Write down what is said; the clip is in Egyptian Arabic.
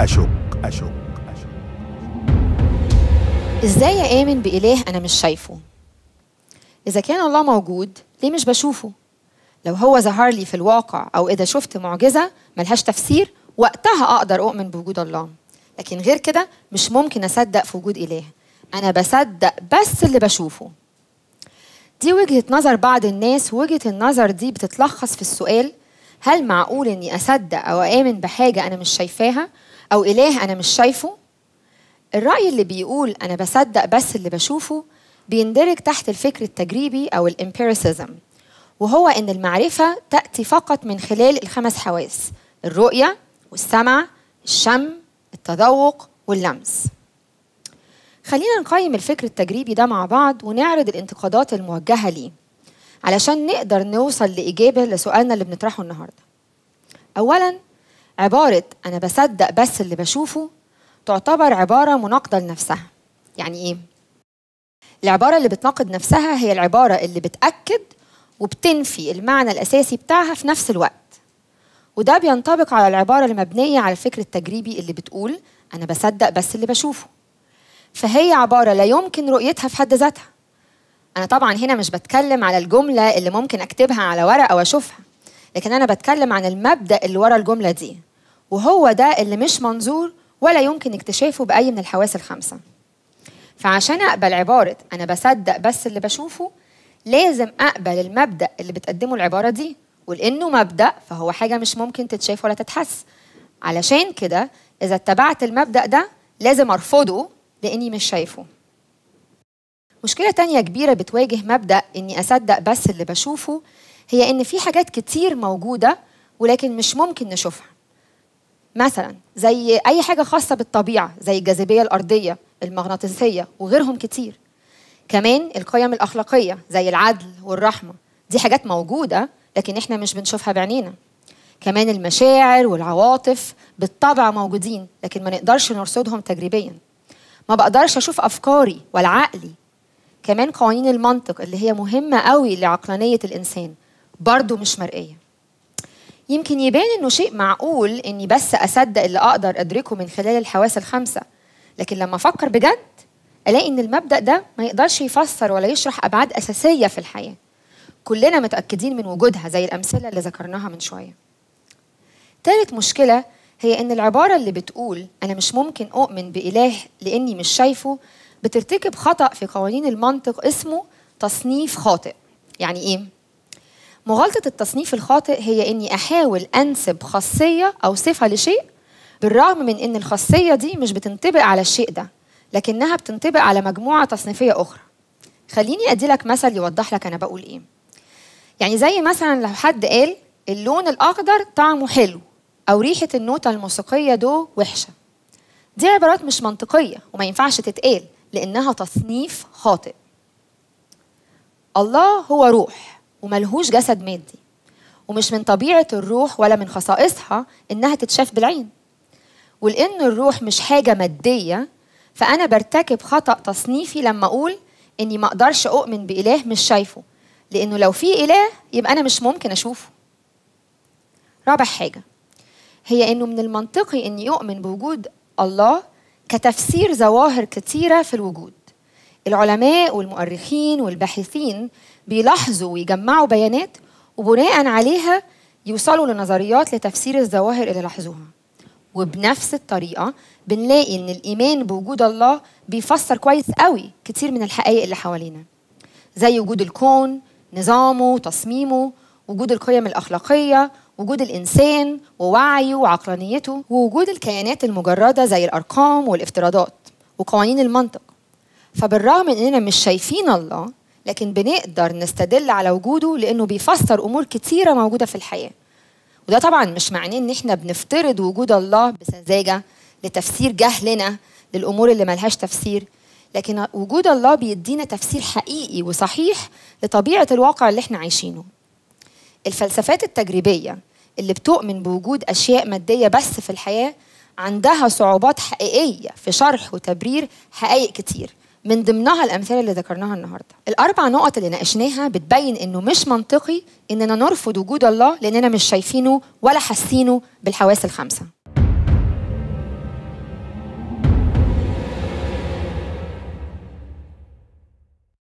أشك أشك أشك ازاي امن باله انا مش شايفه اذا كان الله موجود ليه مش بشوفه لو هو ظهر لي في الواقع او اذا شفت معجزه ملهاش تفسير وقتها اقدر اؤمن بوجود الله لكن غير كده مش ممكن اصدق في وجود اله انا بصدق بس اللي بشوفه دي وجهه نظر بعض الناس ووجهه النظر دي بتتلخص في السؤال هل معقول اني اصدق او امن بحاجه انا مش شايفاها او اله انا مش شايفه الرأي اللي بيقول أنا بصدق بس اللي بشوفه بيندرج تحت الفكر التجريبي أو الامبيريسيزم وهو إن المعرفة تأتي فقط من خلال الخمس حواس الرؤية والسمع الشم التذوق واللمس خلينا نقيم الفكر التجريبي ده مع بعض ونعرض الانتقادات الموجهة ليه علشان نقدر نوصل لإجابة لسؤالنا اللي بنطرحه النهاردة أولا عبارة أنا بصدق بس اللي بشوفه تعتبر عبارة مناقضة لنفسها يعني إيه؟ العبارة اللي بتناقض نفسها هي العبارة اللي بتأكد وبتنفي المعنى الأساسي بتاعها في نفس الوقت وده بينطبق على العبارة المبنية على الفكر التجريبي اللي بتقول أنا بصدق بس اللي بشوفه فهي عبارة لا يمكن رؤيتها في حد ذاتها أنا طبعا هنا مش بتكلم على الجملة اللي ممكن أكتبها على ورقة أو أشوفها لكن أنا بتكلم عن المبدأ اللي ورا الجملة دي وهو ده اللي مش منظور ولا يمكن اكتشافه بأي من الحواس الخمسة فعشان أقبل عبارة أنا بصدق بس اللي بشوفه لازم أقبل المبدأ اللي بتقدمه العبارة دي ولأنه مبدأ فهو حاجة مش ممكن تتشاف ولا تتحس علشان كده إذا اتبعت المبدأ ده لازم أرفضه لأني مش شايفه مشكلة تانية كبيرة بتواجه مبدأ إني أصدق بس اللي بشوفه هي إن في حاجات كتير موجودة ولكن مش ممكن نشوفها مثلا زي اي حاجه خاصه بالطبيعه زي الجاذبيه الارضيه المغناطيسيه وغيرهم كتير كمان القيم الاخلاقيه زي العدل والرحمه دي حاجات موجوده لكن احنا مش بنشوفها بعينينا كمان المشاعر والعواطف بالطبع موجودين لكن ما نقدرش نرصدهم تجريبيا ما بقدرش اشوف افكاري ولا عقلي كمان قوانين المنطق اللي هي مهمه قوي لعقلانيه الانسان برضو مش مرئيه يمكن يبان انه شيء معقول اني بس اصدق اللي اقدر ادركه من خلال الحواس الخمسه لكن لما افكر بجد الاقي ان المبدا ده ما يقدرش يفسر ولا يشرح ابعاد اساسيه في الحياه كلنا متاكدين من وجودها زي الامثله اللي ذكرناها من شويه تالت مشكله هي ان العباره اللي بتقول انا مش ممكن اؤمن باله لاني مش شايفه بترتكب خطا في قوانين المنطق اسمه تصنيف خاطئ يعني ايه مغالطة التصنيف الخاطئ هي إني أحاول أنسب خاصية أو صفة لشيء بالرغم من إن الخاصية دي مش بتنطبق على الشيء ده لكنها بتنطبق على مجموعة تصنيفية أخرى خليني أدي لك مثل يوضح لك أنا بقول إيه يعني زي مثلا لو حد قال اللون الأخضر طعمه حلو أو ريحة النوتة الموسيقية دو وحشة دي عبارات مش منطقية وما ينفعش تتقال لأنها تصنيف خاطئ الله هو روح وملهوش جسد مادي ومش من طبيعة الروح ولا من خصائصها إنها تتشاف بالعين ولأن الروح مش حاجة مادية فأنا برتكب خطأ تصنيفي لما أقول إني ما أقدرش أؤمن بإله مش شايفه لأنه لو في إله يبقى أنا مش ممكن أشوفه رابع حاجة هي إنه من المنطقي إني أؤمن بوجود الله كتفسير ظواهر كتيرة في الوجود العلماء والمؤرخين والباحثين بيلاحظوا ويجمعوا بيانات وبناء عليها يوصلوا لنظريات لتفسير الظواهر اللي لاحظوها وبنفس الطريقة بنلاقي إن الإيمان بوجود الله بيفسر كويس قوي كتير من الحقائق اللي حوالينا زي وجود الكون نظامه تصميمه وجود القيم الأخلاقية وجود الإنسان ووعيه وعقلانيته ووجود الكيانات المجردة زي الأرقام والافتراضات وقوانين المنطق فبالرغم من إننا مش شايفين الله لكن بنقدر نستدل على وجوده لأنه بيفسر أمور كتيرة موجودة في الحياة وده طبعا مش معناه إن إحنا بنفترض وجود الله بسذاجة لتفسير جهلنا للأمور اللي ملهاش تفسير لكن وجود الله بيدينا تفسير حقيقي وصحيح لطبيعة الواقع اللي احنا عايشينه الفلسفات التجريبية اللي بتؤمن بوجود أشياء مادية بس في الحياة عندها صعوبات حقيقية في شرح وتبرير حقائق كتير من ضمنها الأمثلة اللي ذكرناها النهاردة الأربع نقط اللي ناقشناها بتبين إنه مش منطقي إننا نرفض وجود الله لأننا مش شايفينه ولا حاسينه بالحواس الخمسة